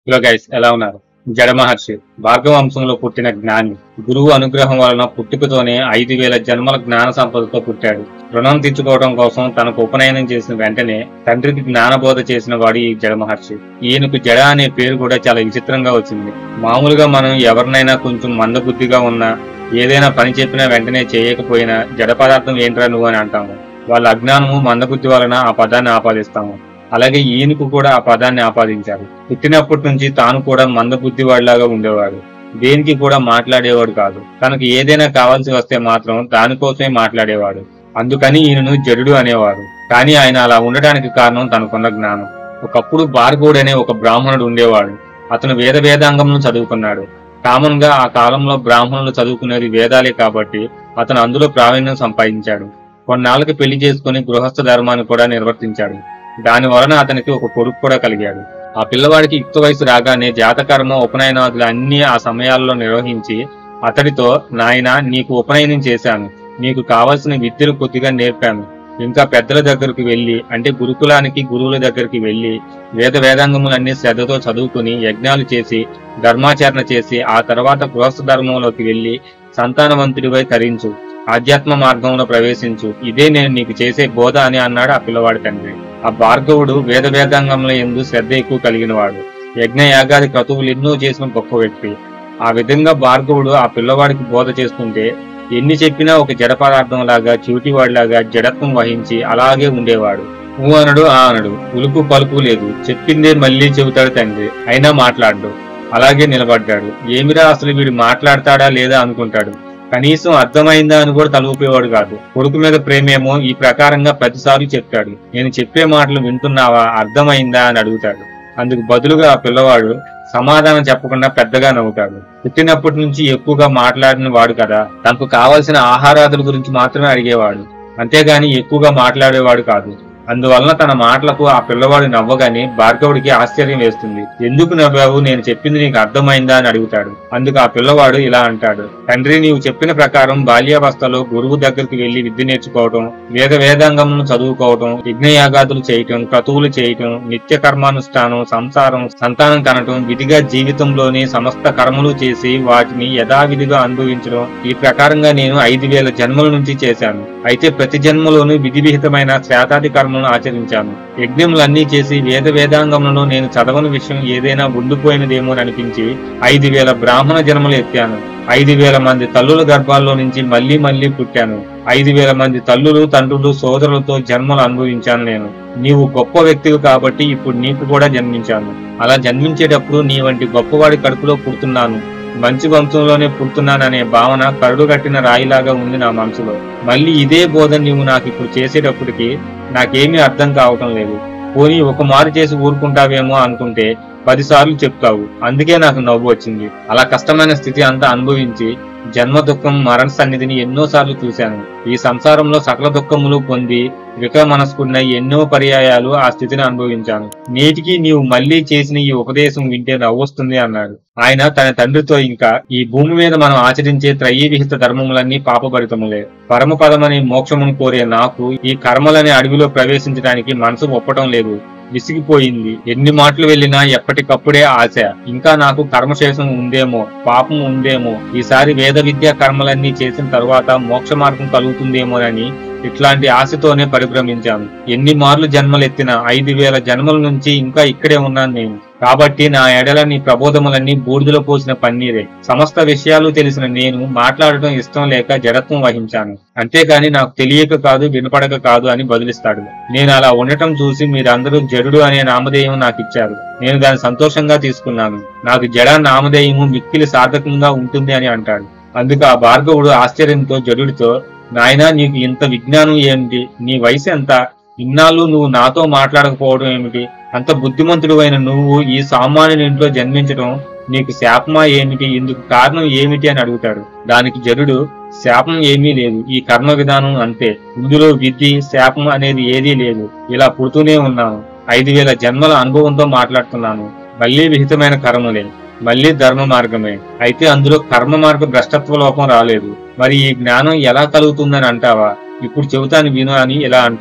hello guys ఎలా ఉన్నారు జడ మహర్షి భార్గవ వంశంలో పుట్టిన జ్ఞాని గురువు అనుగ్రహం వలన పుట్టుకతోనే ఐదు వేల జన్మల జ్ఞాన సంపదతో పుట్టాడు రుణం తీర్చుకోవడం కోసం తనకు ఉపనయనం చేసిన వెంటనే తండ్రికి జ్ఞానబోధ చేసిన వాడు ఈ జడ మహర్షి ఈయనకు జడ అనే పేరు కూడా చాలా విచిత్రంగా వచ్చింది మామూలుగా మనం ఎవరినైనా కొంచెం మందబుద్ధిగా ఉన్నా ఏదైనా పని చెప్పినా వెంటనే చేయకపోయినా జడ పదార్థం ఏంట్రా నువ్వు అని అంటాము వాళ్ళ అజ్ఞానము మందబుద్ధి వలన ఆ పదాన్ని ఆపాదిస్తాము అలాగే ఈయనకు కూడా ఆ పదాన్ని ఆపాదించారు పుట్టినప్పటి నుంచి తాను కూడా మందబుద్ధి వాడిలాగా ఉండేవాడు దేనికి కూడా మాట్లాడేవాడు కాదు తనకు ఏదైనా కావాల్సి వస్తే మాత్రం దానికోసమే మాట్లాడేవాడు అందుకని ఈయనను జడుడు అనేవారు కానీ ఆయన అలా ఉండడానికి కారణం తనకున్న జ్ఞానం ఒకప్పుడు భార్గవుడు అనే ఒక బ్రాహ్మణుడు ఉండేవాడు అతను వేద వేదాంగంను చదువుకున్నాడు కామన్ గా ఆ కాలంలో బ్రాహ్మణులు చదువుకునేది వేదాలే కాబట్టి అతను అందులో ప్రావీణ్యం సంపాదించాడు కొన్నాళ్ళకి పెళ్లి చేసుకుని గృహస్థ ధర్మాన్ని కూడా నిర్వర్తించాడు దాని వలన అతనికి ఒక కొడుకు కూడా కలిగాడు ఆ పిల్లవాడికి యుక్త వయసు రాగానే జాతకర్మ ఉపనయనాదులు అన్ని ఆ సమయాల్లో నిర్వహించి అతడితో నాయన నీకు ఉపనయనం చేశాను నీకు కావలసిన విద్యలు కొద్దిగా నేర్పాను ఇంకా పెద్దల దగ్గరకు వెళ్లి అంటే గురుకులానికి గురువుల దగ్గరికి వెళ్లి వేద వేదాంగములన్నీ శ్రద్ధతో చదువుకుని యజ్ఞాలు చేసి ధర్మాచరణ చేసి ఆ తర్వాత గృహస్థ ధర్మంలోకి వెళ్లి సంతానవంతుడివై తరించు ఆధ్యాత్మ మార్గంలో ప్రవేశించు ఇదే నేను నీకు చేసే బోధ అని అన్నాడు ఆ పిల్లవాడి తండ్రి ఆ భార్గవుడు వేద వేదాంగంలో ఎందు శ్రద్ధ ఎక్కువ కలిగిన వాడు యజ్ఞ యాగాది క్రతువులు ఎన్నో చేసిన గొప్ప వ్యక్తి ఆ విధంగా భార్గవుడు ఆ పిల్లవాడికి బోధ చేస్తుంటే ఎన్ని చెప్పినా ఒక జడ పదార్థం లాగా చివిటివాడిలాగా జడత్వం వహించి అలాగే ఉండేవాడు ఊ అనడు ఆ అనడు ఉలుపు పలుకు లేదు చెప్పిందే మళ్ళీ చెబుతాడు తండ్రి అయినా మాట్లాడు అలాగే నిలబడ్డాడు ఏమిరా అసలు వీడు మాట్లాడతాడా లేదా అనుకుంటాడు కనీసం అర్థమైందా అని కూడా తలూపేవాడు కాదు కొడుకు మీద ప్రేమేమో ఈ ప్రకారంగా ప్రతిసారి చెప్తాడు నేను చెప్పే మాటలు వింటున్నావా అర్థమైందా అని అడుగుతాడు అందుకు బదులుగా ఆ పిల్లవాడు సమాధానం చెప్పకుండా పెద్దగా నవ్వుతాడు పుట్టినప్పటి నుంచి ఎక్కువగా మాట్లాడిన వాడు కదా తనకు కావలసిన ఆహారాదుల గురించి మాత్రమే అడిగేవాడు అంతేగాని ఎక్కువగా మాట్లాడేవాడు కాదు అందువలన తన మాటలకు ఆ పిల్లవాడు నవ్వగానే భార్గవుడికి ఆశ్చర్యం వేస్తుంది ఎందుకు నవ్వావు నేను చెప్పింది నీకు అర్థమైందా అని అడుగుతాడు అందుకు ఆ పిల్లవాడు ఇలా అంటాడు తండ్రి నీవు చెప్పిన ప్రకారం బాల్యావస్థలో గురువు దగ్గరికి వెళ్లి విద్య నేర్చుకోవటం వేద వేదాంగమును చదువుకోవటం యజ్ఞయాగాదులు చేయటం క్రతువులు చేయటం నిత్య కర్మానుష్ఠానం సంసారం సంతానం కనటం విధిగా జీవితంలోని సమస్త కర్మలు చేసి వాటిని యథావిధిగా అనుభవించడం ఈ ప్రకారంగా నేను ఐదు వేల జన్మల నుంచి చేశాను అయితే ప్రతి జన్మలోనూ విధి విహితమైన శ్రాతాది కర్మలను ఆచరించాను యజ్ఞములన్నీ చేసి వేద వేదాంగములను నేను చదవని విషయం ఏదైనా ఉండిపోయినదేమో అనిపించి ఐదు వేల బ్రాహ్మణ జన్మలు ఎత్తాను ఐదు వేల మంది తల్లుల గర్భాల్లో నుంచి మళ్లీ మళ్లీ పుట్టాను ఐదు వేల మంది తల్లులు తండ్రులు సోదరులతో జన్మలు అనుభవించాను నేను నీవు గొప్ప వ్యక్తివి కాబట్టి ఇప్పుడు నీకు కూడా జన్మించాను అలా జన్మించేటప్పుడు నీ వంటి గొప్పవాడి కడుపులో పుడుతున్నాను మంచి వంశంలోనే పుడుతున్నాననే భావన కరుడు కట్టిన రాయిలాగా ఉంది నా మనసులో మళ్ళీ ఇదే బోధ నీవు నాకు ఇప్పుడు చేసేటప్పటికి నాకేమీ అర్థం కావటం లేదు పోనీ ఒక మారు చేసి ఊరుకుంటావేమో అనుకుంటే పదిసార్లు చెప్తావు అందుకే నాకు నవ్వు వచ్చింది అలా కష్టమైన స్థితి అంతా అనుభవించి జన్మ దుఃఖం మరణ సన్నిధిని ఎన్నోసార్లు చూశాను ఈ సంసారంలో సకల దుఃఖములు పొంది వికమనస్కున్న ఎన్నో పర్యాయాలు ఆ స్థితిని అనుభవించాను నేటికి నీవు మళ్లీ చేసిన ఈ ఉపదేశం వింటే నవ్వొస్తుంది అన్నాడు ఆయన తన తండ్రితో ఇంకా ఈ భూమి మీద మనం ఆచరించే త్రయీ విహిత ధర్మములన్నీ పాపభరితములే పరమపదమని మోక్షమును కోరే నాకు ఈ కర్మలనే అడవిలో ప్రవేశించడానికి మనసు ఒప్పటం లేదు విసిగిపోయింది ఎన్ని మాటలు వెళ్ళినా ఎప్పటికప్పుడే ఆశ ఇంకా నాకు కర్మశేషం ఉందేమో పాపం ఉందేమో ఈసారి వేద విద్యా కర్మలన్నీ చేసిన తరువాత మోక్ష మార్గం కలుగుతుందేమోనని ఇట్లాంటి ఆశతోనే పరిభ్రమించాను ఎన్ని మార్లు జన్మలెత్తిన ఐదు వేల జన్మల నుంచి ఇంకా ఇక్కడే ఉన్నాను నేను కాబట్టి నా ఎడల నీ ప్రబోధములన్నీ బూడిదలో పోసిన పన్నీరే సమస్త విషయాలు తెలిసిన నేను మాట్లాడటం ఇష్టం లేక జడత్వం వహించాను అంతేగాని నాకు తెలియక కాదు వినపడక కాదు అని బదులిస్తాడు నేను అలా ఉండటం చూసి మీరందరూ జడుడు అనే నామధేయం నాకు ఇచ్చారు నేను దాన్ని సంతోషంగా తీసుకున్నాను నాకు జడ నామధేయము మిక్కిలి సార్థకంగా ఉంటుంది అని అంటాడు అందుకు ఆ భార్గవుడు ఆశ్చర్యంతో జడుడితో నాయనా నీకు ఇంత విజ్ఞానం ఏమిటి నీ వయసు ఎంత ఇన్నాళ్ళు నువ్వు నాతో మాట్లాడకపోవడం ఏమిటి అంత బుద్ధిమంతుడు అయిన నువ్వు ఈ సామాన్యుని ఇంట్లో జన్మించడం నీకు శాపమా ఏమిటి ఇందుకు కారణం ఏమిటి అని అడుగుతాడు దానికి జరుడు శాపం ఏమీ లేదు ఈ కర్మ విధానం అంతే ఇందులో విధి శాపం అనేది ఏదీ లేదు ఇలా పుడుతూనే ఉన్నాను ఐదు వేల జన్మల అనుభవంతో మాట్లాడుతున్నాను మళ్ళీ విహితమైన కర్మలే మళ్ళీ ధర్మ మార్గమే అయితే అందులో కర్మ మార్గ భ్రష్టత్వ లోపం రాలేదు మరి ఈ జ్ఞానం ఎలా కలుగుతుందని అంటావా ఇప్పుడు చెబుతాను విను అని ఇలా అంటాడు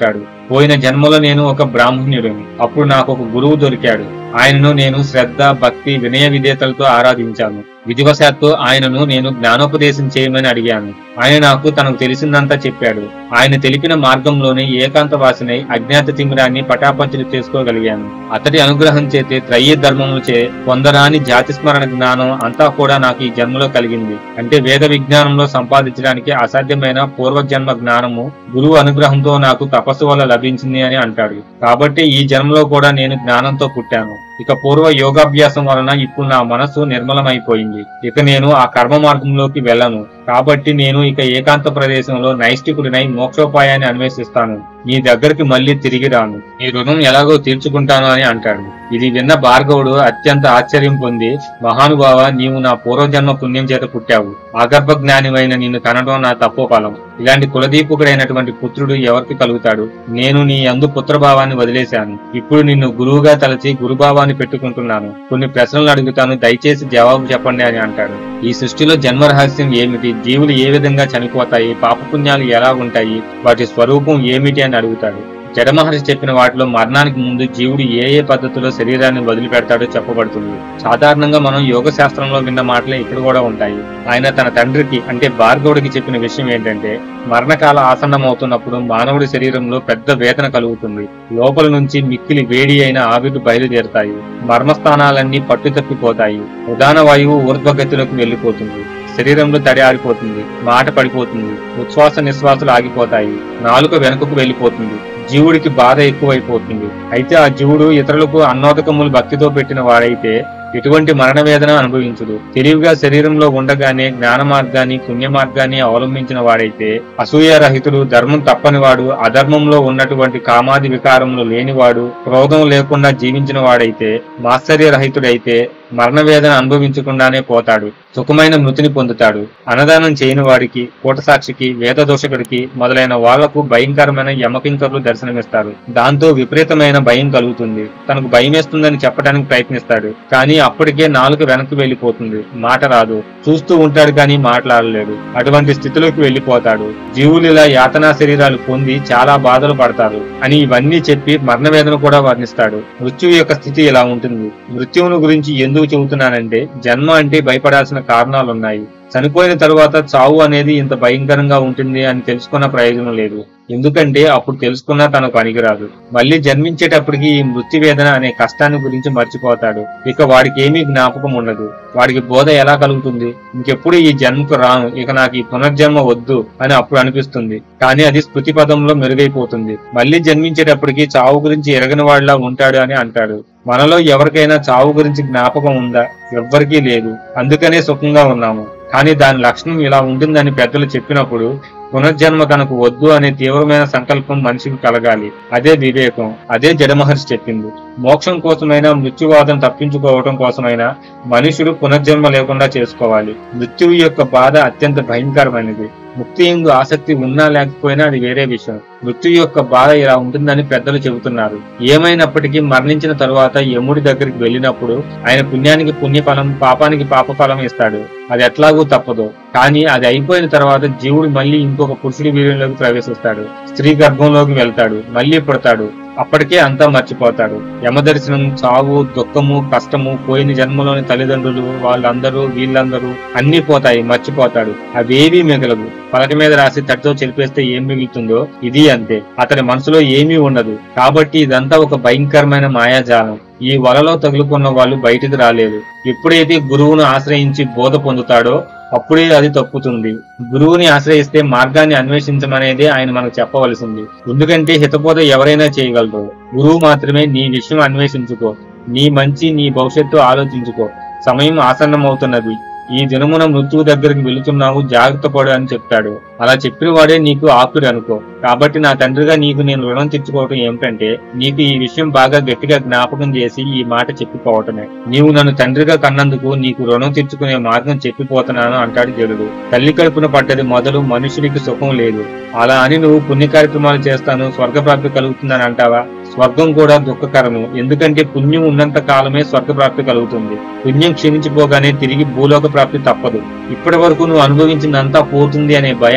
పోయిన జన్మలో నేను ఒక బ్రాహ్మణ్యుడిని అప్పుడు నాకు ఒక గురువు దొరికాడు ఆయనను నేను శ్రద్ధ భక్తి వినయ విధేతలతో ఆరాధించాను విధివశాత్తు ఆయనను నేను జ్ఞానోపదేశం చేయమని అడిగాను ఆయన నాకు తనకు తెలిసిందంతా చెప్పాడు ఆయన తెలిపిన మార్గంలోనే ఏకాంతవాసినై అజ్ఞాత తిమిరాన్ని పటాపంచలు చేసుకోగలిగాను అతడి అనుగ్రహం చేతే త్రయ్య ధర్మములచే పొందరాని జాతి స్మరణ జ్ఞానం అంతా కూడా నాకు ఈ జన్మలో కలిగింది అంటే వేద విజ్ఞానంలో సంపాదించడానికి అసాధ్యమైన పూర్వజన్మ జ్ఞానము గురువు అనుగ్రహంతో నాకు తపస్సు వల్ల లభించింది అని అంటాడు కాబట్టి ఈ జన్మలో కూడా నేను జ్ఞానంతో పుట్టాను ఇక పూర్వ యోగాభ్యాసం వలన ఇప్పుడు నా మనస్సు నిర్మలమైపోయింది ఇక నేను ఆ కర్మ మార్గంలోకి వెళ్ళను కాబట్టి నేను ఇక ఏకాంత ప్రదేశంలో నైష్టికుడినై మోక్షోపాయాన్ని అన్వేషిస్తాను నీ దగ్గరికి మళ్ళీ తిరిగి రాను నీ రుణం ఎలాగో తీర్చుకుంటాను అని అంటాడు ఇది విన్న భార్గవుడు అత్యంత ఆశ్చర్యం పొంది మహానుభావ నీవు నా పూర్వజన్మ పుణ్యం చేత పుట్టావు అగర్భ జ్ఞానివైన నిన్ను కనడం నా తప్పో ఫలం ఇలాంటి కులదీపుకుడైనటువంటి పుత్రుడు ఎవరికి కలుగుతాడు నేను నీ అందు పుత్రభావాన్ని వదిలేశాను ఇప్పుడు నిన్ను గురువుగా తలచి గురుభావాన్ని పెట్టుకుంటున్నాను కొన్ని ప్రశ్నలు అడుగుతాను దయచేసి జవాబు చెప్పండి అని అంటాడు ఈ సృష్టిలో జన్మ రహస్యం ఏమిటి జీవులు ఏ విధంగా చనిపోతాయి పాపపుణ్యాలు ఎలా ఉంటాయి వాటి స్వరూపం ఏమిటి అని అడుగుతాడు జడమహర్షి చెప్పిన వాటిలో మరణానికి ముందు జీవుడు ఏ ఏ పద్ధతిలో శరీరాన్ని వదిలిపెడతాడో చెప్పబడుతుంది సాధారణంగా మనం యోగ శాస్త్రంలో విన్న మాటలే ఇక్కడ కూడా ఉంటాయి ఆయన తన తండ్రికి అంటే భార్గవుడికి చెప్పిన విషయం ఏంటంటే మరణకాల ఆసన్నమవుతున్నప్పుడు మానవుడి శరీరంలో పెద్ద వేదన కలుగుతుంది లోపల నుంచి మిక్కిలి వేడి అయిన ఆవిర్లు బయలుదేరుతాయి మర్మస్థానాలన్నీ పట్టు తప్పిపోతాయి ఉదాన వాయువు ఊర్ధ్వగతిలోకి వెళ్లిపోతుంది శరీరంలో తడి ఆరిపోతుంది మాట పడిపోతుంది ఉచ్ఛ్వాస నిశ్వాసాలు ఆగిపోతాయి నాలుక వెనుకకు వెళ్లిపోతుంది జీవుడికి బాధ ఎక్కువైపోతుంది అయితే ఆ జీవుడు ఇతరులకు అన్నోదకములు భక్తితో పెట్టిన వాడైతే ఎటువంటి మరణ వేదన అనుభవించుడు తెలివిగా శరీరంలో ఉండగానే జ్ఞాన మార్గాన్ని పుణ్య మార్గాన్ని అవలంబించిన వాడైతే అసూయ రహితుడు ధర్మం తప్పని వాడు అధర్మంలో ఉన్నటువంటి కామాది వికారములు లేనివాడు క్రోధం లేకుండా జీవించిన వాడైతే మాత్సర్య రహితుడైతే మరణ వేదన అనుభవించకుండానే పోతాడు సుఖమైన మృతిని పొందుతాడు అన్నదానం చేయని వాడికి కూటసాక్షికి వేదదోషకుడికి మొదలైన వాళ్లకు భయంకరమైన యమకింకర్లు దర్శనమిస్తారు దాంతో విపరీతమైన భయం కలుగుతుంది తనకు భయం వేస్తుందని చెప్పడానికి ప్రయత్నిస్తాడు కానీ అప్పటికే నాలుగు వెనక్కి వెళ్లిపోతుంది మాట రాదు చూస్తూ ఉంటాడు కానీ మాట్లాడలేడు అటువంటి స్థితిలోకి వెళ్లిపోతాడు జీవులు ఇలా యాతనా శరీరాలు పొంది చాలా బాధలు పడతారు అని ఇవన్నీ చెప్పి మరణ వేదన కూడా వర్ణిస్తాడు మృత్యువు యొక్క స్థితి ఇలా ఉంటుంది మృత్యువును గురించి ఎందుకు చెబుతున్నానంటే జన్మ అంటే భయపడాల్సిన కారణాలున్నాయి చనిపోయిన తరువాత చావు అనేది ఇంత భయంకరంగా ఉంటుంది అని తెలుసుకున్న ప్రయోజనం లేదు ఎందుకంటే అప్పుడు తెలుసుకున్నా తనకు పనికిరాదు మళ్ళీ జన్మించేటప్పటికి ఈ మృత్యు వేదన అనే కష్టాన్ని గురించి మర్చిపోతాడు ఇక వాడికి ఏమీ జ్ఞాపకం ఉండదు వాడికి బోధ ఎలా కలుగుతుంది ఇంకెప్పుడు ఈ జన్మకు రాను ఇక నాకు ఈ పునర్జన్మ వద్దు అని అప్పుడు అనిపిస్తుంది కానీ అది స్మృతి పదంలో మెరుగైపోతుంది మళ్ళీ జన్మించేటప్పటికి చావు గురించి ఎరగని వాడిలా ఉంటాడు అని అంటాడు మనలో ఎవరికైనా చావు గురించి జ్ఞాపకం ఉందా ఎవ్వరికీ లేదు అందుకనే సుఖంగా ఉన్నాము కానీ దాని లక్షణం ఇలా ఉంటుందని పెద్దలు చెప్పినప్పుడు పునర్జన్మ తనకు వద్దు అనే తీవ్రమైన సంకల్పం మనిషికి కలగాలి అదే వివేకం అదే జడమహర్షి చెప్పింది మోక్షం కోసమైనా మృత్యువాదం తప్పించుకోవటం కోసమైనా మనుషుడు పునర్జన్మ లేకుండా చేసుకోవాలి మృత్యువు యొక్క బాధ అత్యంత భయంకరమైనది ముక్తి ఎందు ఆసక్తి ఉన్నా లేకపోయినా అది వేరే విషయం మృత్యు యొక్క బాధ ఇలా ఉంటుందని పెద్దలు చెబుతున్నారు ఏమైనప్పటికీ మరణించిన తరువాత యముడి దగ్గరికి వెళ్ళినప్పుడు ఆయన పుణ్యానికి పుణ్యఫలం పాపానికి పాపఫలం ఇస్తాడు అది ఎట్లాగూ తప్పదు కానీ అది అయిపోయిన తర్వాత జీవుడు మళ్ళీ ఇంకొక పురుషుడి వీర్యంలోకి ప్రవేశిస్తాడు స్త్రీ గర్భంలోకి వెళ్తాడు మళ్ళీ పుడతాడు అప్పటికే అంతా మర్చిపోతాడు యమదర్శనం చావు దుఃఖము కష్టము పోయిన జన్మలోని తల్లిదండ్రులు వాళ్ళందరూ వీళ్ళందరూ అన్ని పోతాయి మర్చిపోతాడు అవేవీ మిగలవు పలక మీద రాసి తడితో చెరిపేస్తే ఏం మిగులుతుందో ఇది అంతే అతని మనసులో ఏమీ ఉండదు కాబట్టి ఇదంతా ఒక భయంకరమైన మాయాజాలం ఈ వలలో తగులుకున్న వాళ్ళు బయటికి రాలేరు ఎప్పుడైతే గురువును ఆశ్రయించి బోధ పొందుతాడో అప్పుడే అది తప్పుతుంది గురువుని ఆశ్రయిస్తే మార్గాన్ని అన్వేషించమనేదే ఆయన మనకు చెప్పవలసింది ఎందుకంటే హితబోధ ఎవరైనా చేయగలరు గురువు మాత్రమే నీ విషయం అన్వేషించుకో నీ మంచి నీ భవిష్యత్తు ఆలోచించుకో సమయం ఆసన్నమవుతున్నది ఈ దినమున మృత్యువు దగ్గరికి వెళుతున్నావు జాగ్రత్త పడు అని చెప్పాడు అలా చెప్పిన వాడే నీకు ఆకుడు అనుకో కాబట్టి నా తండ్రిగా నీకు నేను రుణం తెచ్చుకోవటం ఏమిటంటే నీకు ఈ విషయం బాగా గట్టిగా జ్ఞాపకం చేసి ఈ మాట చెప్పిపోవటమే నీవు నన్ను తండ్రిగా కన్నందుకు నీకు రుణం తెచ్చుకునే మార్గం చెప్పిపోతున్నాను అంటాడు జరుడు తల్లి కడుపున పడ్డది మొదలు మనుషుడికి సుఖం లేదు అలా అని నువ్వు పుణ్య కార్యక్రమాలు చేస్తాను స్వర్గప్రాప్తి కలుగుతుందని అంటావా స్వర్గం కూడా దుఃఖకరము ఎందుకంటే పుణ్యం ఉన్నంత కాలమే స్వర్గప్రాప్తి కలుగుతుంది పుణ్యం క్షీణించిపోగానే తిరిగి భూలోక ప్రాప్తి తప్పదు ఇప్పటి వరకు నువ్వు అనుభవించిందంతా పోతుంది అనే భయాన్ని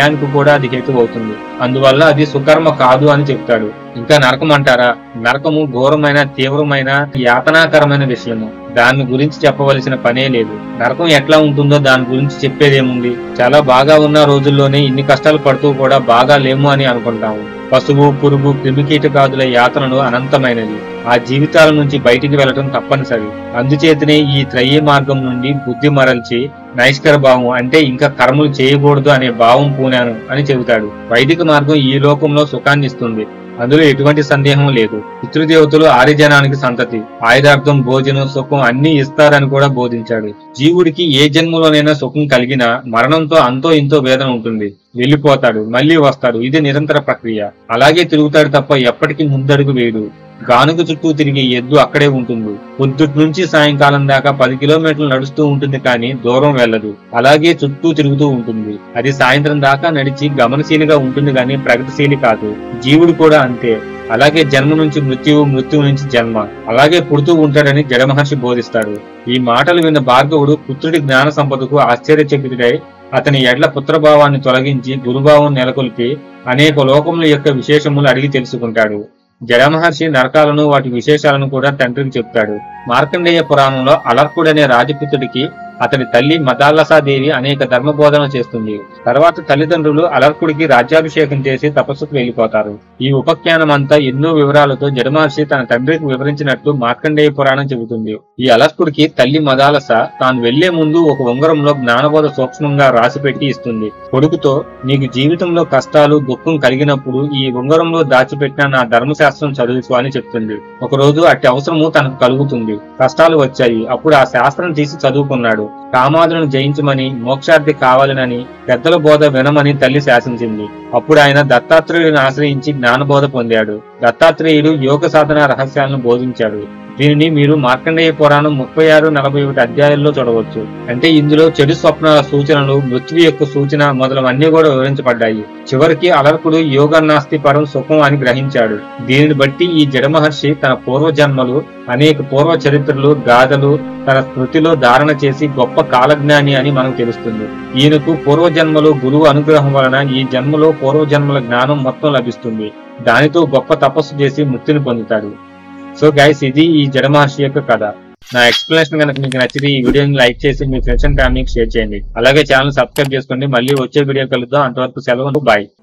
భయానికి కూడా అది హేతు అవుతుంది అందువల్ల అది సుకర్మ కాదు అని చెప్తాడు ఇంకా నరకం అంటారా నరకము ఘోరమైన తీవ్రమైన యాతనాకరమైన విషయము దాని గురించి చెప్పవలసిన పనే లేదు నరకం ఎట్లా ఉంటుందో దాని గురించి చెప్పేదేముంది చాలా బాగా ఉన్న రోజుల్లోనే ఇన్ని కష్టాలు పడుతూ కూడా బాగా లేము అని అనుకుంటాము పశువు పురుగు క్రిమికీటకాదుల యాతనలు అనంతమైనవి ఆ జీవితాల నుంచి బయటికి వెళ్లటం తప్పనిసరి అందుచేతనే ఈ త్రయీ మార్గం నుండి బుద్ధి మరల్చి నైష్కర భావం అంటే ఇంకా కర్మలు చేయకూడదు అనే భావం పూనాను అని చెబుతాడు వైదిక మార్గం ఈ లోకంలో సుఖాన్ని ఇస్తుంది అందులో ఎటువంటి సందేహం లేదు పితృదేవతలు ఆర్యజనానికి సంతతి ఆయుధార్థం భోజనం సుఖం అన్ని ఇస్తారని కూడా బోధించాడు జీవుడికి ఏ జన్మలోనైనా సుఖం కలిగినా మరణంతో అంతో ఇంతో వేదన ఉంటుంది వెళ్ళిపోతాడు మళ్ళీ వస్తాడు ఇది నిరంతర ప్రక్రియ అలాగే తిరుగుతాడు తప్ప ఎప్పటికీ ముందడుగు వేయడు గానుగ చుట్టూ తిరిగే ఎద్దు అక్కడే ఉంటుంది పొద్దుటి నుంచి సాయంకాలం దాకా పది కిలోమీటర్లు నడుస్తూ ఉంటుంది కానీ దూరం వెళ్ళదు అలాగే చుట్టూ తిరుగుతూ ఉంటుంది అది సాయంత్రం దాకా నడిచి గమనశీలిగా ఉంటుంది కానీ ప్రగతిశీలి కాదు జీవుడు కూడా అంతే అలాగే జన్మ నుంచి మృత్యువు మృత్యువు నుంచి జన్మ అలాగే పుడుతూ ఉంటాడని జడమహర్షి బోధిస్తాడు ఈ మాటలు విన్న భార్గవుడు పుత్రుడి జ్ఞాన సంపదకు ఆశ్చర్యచకితుడై అతని ఎడ్ల పుత్రభావాన్ని తొలగించి గురుభావం నెలకొల్పి అనేక లోకముల యొక్క విశేషములు అడిగి తెలుసుకుంటాడు జడమహర్షి నరకాలను వాటి విశేషాలను కూడా తండ్రికి చెప్తాడు మార్కండేయ పురాణంలో అలర్కుడనే రాజపుత్రుడికి అతని తల్లి మదాలసాదేవి అనేక ధర్మబోధన చేస్తుంది తర్వాత తల్లిదండ్రులు అలర్కుడికి రాజ్యాభిషేకం చేసి తపస్సుకు వెళ్లిపోతారు ఈ ఉపఖ్యానం అంతా ఎన్నో వివరాలతో జడమహర్షి తన తండ్రికి వివరించినట్లు మార్కండేయ పురాణం చెబుతుంది ఈ అలర్కుడికి తల్లి మదాలస తాను వెళ్లే ముందు ఒక ఉంగరంలో జ్ఞానబోధ సూక్ష్మంగా రాసిపెట్టి ఇస్తుంది కొడుకుతో నీకు జీవితంలో కష్టాలు దుఃఖం కలిగినప్పుడు ఈ ఉంగరంలో దాచిపెట్టిన నా ధర్మశాస్త్రం చదువుకో అని చెప్తుంది ఒకరోజు అట్టి అవసరము తనకు కలుగుతుంది కష్టాలు వచ్చాయి అప్పుడు ఆ శాస్త్రం తీసి చదువుకున్నాడు కామాదులను జయించమని మోక్షార్థి కావాలనని పెద్దల బోధ వినమని తల్లి శాసించింది అప్పుడు ఆయన దత్తాత్రేయుడిని ఆశ్రయించి జ్ఞానబోధ పొందాడు దత్తాత్రేయుడు యోగ సాధన రహస్యాలను బోధించాడు దీనిని మీరు మార్కండేయ పురాణం ముప్పై ఆరు నలభై ఒకటి అధ్యాయాల్లో చూడవచ్చు అంటే ఇందులో చెడు స్వప్నాల సూచనలు మృత్యు యొక్క సూచన మొదలవన్నీ కూడా వివరించబడ్డాయి చివరికి అలర్కుడు యోగనాస్తి పరం సుఖం అని గ్రహించాడు దీనిని బట్టి ఈ జడమహర్షి తన పూర్వజన్మలు అనేక పూర్వ చరిత్రలు గాథలు తన స్మృతిలో ధారణ చేసి గొప్ప కాలజ్ఞాని అని మనకు తెలుస్తుంది ఈయనకు పూర్వజన్మలు గురువు అనుగ్రహం వలన ఈ జన్మలో పూర్వజన్మల జ్ఞానం మొత్తం లభిస్తుంది దానితో గొప్ప తపస్సు చేసి ముక్తిని పొందుతాడు సో గైస్ ఇది ఈ జడమహర్షి యొక్క కథ నా ఎక్స్ప్లెనేషన్ కనుక మీకు నచ్చితే ఈ వీడియోని లైక్ చేసి మీ ఫ్రెండ్స్ అండ్ ఫ్యామిలీకి షేర్ చేయండి అలాగే ఛానల్ సబ్స్క్రైబ్ చేసుకోండి మళ్ళీ వచ్చే వీడియో కలుద్దాం అంతవరకు సెలవు బాయ్